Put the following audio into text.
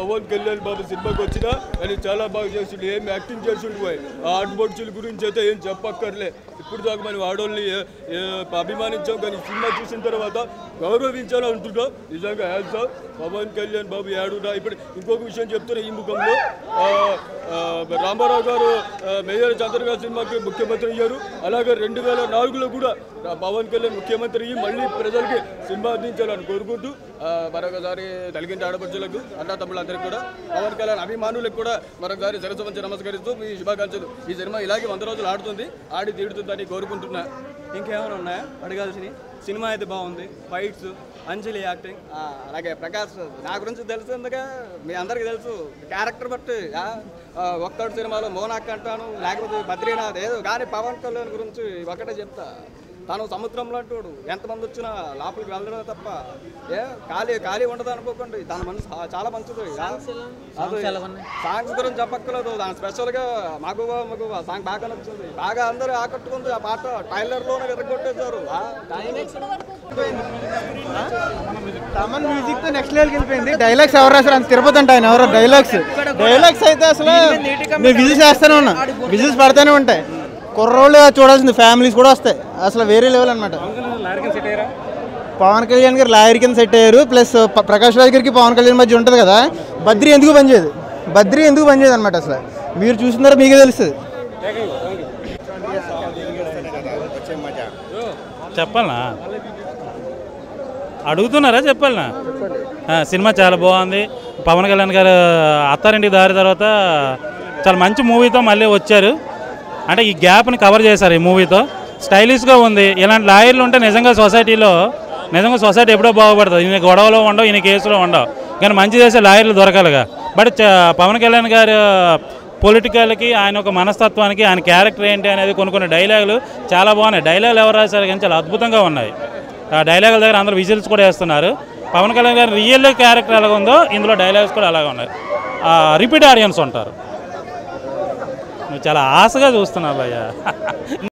పవన్ కళ్యాణ్ బాబు సినిమాకి వచ్చినా అని చాలా బాగా చేసిండు ఏం యాక్టింగ్ చేసిండు పోయి ఆ ఆడబొడుచుల గురించి అయితే ఏం చెప్పక్కర్లే ఇప్పుడు దాకా మనం ఆడోళ్ళని ఏ- ఏ- అభిమానించాం కానీ సినిమా చూసిన తర్వాత గౌరవించాలని అంటున్నాం నిజంగా హ్యాన్స్ పవన్ కళ్యాణ్ బాబు ఏడున్నా ఇప్పుడు ఇంకొక విషయం చెప్తున్నా ఈ ముఖంలో ఆ, ఆ, రామారావు గారు ఆ, మేయర్ చంద్రగారు సినిమాకి ముఖ్యమంత్రి అయ్యారు అలాగే రెండు వేల నాలుగులో కూడా రా- పవన్ కళ్యాణ్ ముఖ్యమంత్రి అయ్యి మళ్ళీ ప్రజలకి సినిమా అందించాలని కోరుకుంటూ ఆ, మరొకసారి తలిగింటి ఆడపడుచులకు అన్న తమ్ముళ్ళందరికీ కూడా పవన్ కళ్యాణ్ అభిమానులకు కూడా మరొకసారి శిరస్సు వంచి నమస్కరిస్తూ మీ శుభాకాంక్షలు ఈ సినిమా ఇలాగే వంద రోజులు ఆడుతుంది ఆడి తీడుతుందని కోరుకుంటున్నా ఇంకేమైనా ఉన్నాయా అడగాల్సినవి సినిమా అయితే బాగుంది ఫైట్స్ అంజలి యాక్టింగ్ ఆ, అలాగే ప్రకాష్ నా గురించి తెలిసిందిగా మీ అందరికీ తెలుసు క్యారెక్టర్ బట్టి ఆ, ఆ, ఒక్కటి సినిమాలో మోనాక్ అంటాను లేకపోతే బద్రీనాథ్ ఏదో కానీ పవన్ కళ్యాణ్ గురించి ఒకటే చెప్తా తను సముద్రం లాంటోడు ఎంతమంది వచ్చినా లోపలికి వెళ్ళడమే తప్ప ఏ ఖాళీ ఖాళీ ఉండదు అనుకోకండి తన మనసు చా- చాలా మంచిది ఆ, అది సాంగ్స్ గురించి చెప్పక్కర్లేదు దాని స్పెషల్గా మగువ మగువ సాంగ్ బాగా నచ్చింది బాగా అందరూ ఆకట్టుకుంది ఆ పాట ట్రైలర్లోనే విరగొట్టేశారు ఆ, తమన్ మ్యూజిక్ తో నెక్స్ట్ లెవెల్కి వెళ్ళిపోయింది డైలాగ్స్ ఎవరు రాశారు అంత తిరుపతి అంటే ఆయన ఎవరో డైలాగ్స్ డైలాగ్స్ అయితే అసలు నేను విజిల్స్ వేస్తూనే ఉన్నా విజిల్స్ పడుతూనే ఉంటాయి కుర్రోళ్ళు చూడాల్సింది ఫ్యామిలీస్ కూడా వస్తాయి అసలు వేరే లెవెల్ అనమాట పవన్ కళ్యాణ్ గారు లాయర్ కింద సెట్ అయ్యారు ప్లస్ ప- ప్రకాష్ రాజ్ గారికి పవన్ కళ్యాణ్ మధ్య ఉంటుంది కదా బద్రి ఎందుకు పనిచేయదు బద్రి ఎందుకు పనిచేయదు అనమాట అసలు మీరు చూసినారో మీకే తెలుస్తుంది చెప్పాలనా అడుగుతున్నారా చెప్పాలనా ఆ, సినిమా చాలా బాగుంది పవన్ కళ్యాణ్ గారు అత్తారింటికి దారి తర్వాత చాలా మంచి మూవీతో మళ్ళీ వచ్చారు అంటే ఈ గ్యాప్ని కవర్ చేశారు ఈ మూవీతో స్టైలిష్గా ఉంది ఇలాంటి లాయర్లు ఉంటే నిజంగా సొసైటీలో నిజంగా సొసైటీ ఎప్పుడో బాగుపడుతుంది ఈయన గొడవలో ఉండవు ఈయన కేసులో ఉండవు కానీ మంచి చేసే లాయర్లు దొరకాలిగా బట్ చ- పవన్ కళ్యాణ్ గారు పొలిటికల్కి ఆయన ఒక మనస్తత్వానికి ఆయన క్యారెక్టర్ ఏంటి అనేది కొన్ని కొన్ని డైలాగులు చాలా బాగున్నాయి డైలాగులు ఎవరు రాశారు కానీ చాలా అద్భుతంగా ఉన్నాయి ఆ డైలాగుల దగ్గర అందరూ విజిల్స్ కూడా వేస్తున్నారు పవన్ కళ్యాణ్ గారి రియల్ క్యారెక్టర్ ఎలాగ ఉందో ఇందులో డైలాగ్స్ కూడా అలాగే ఉన్నాయి రిపీట్ ఆడియన్స్ ఉంటారు నువ్వు చాలా ఆశగా చూస్తున్నావు భయ్యా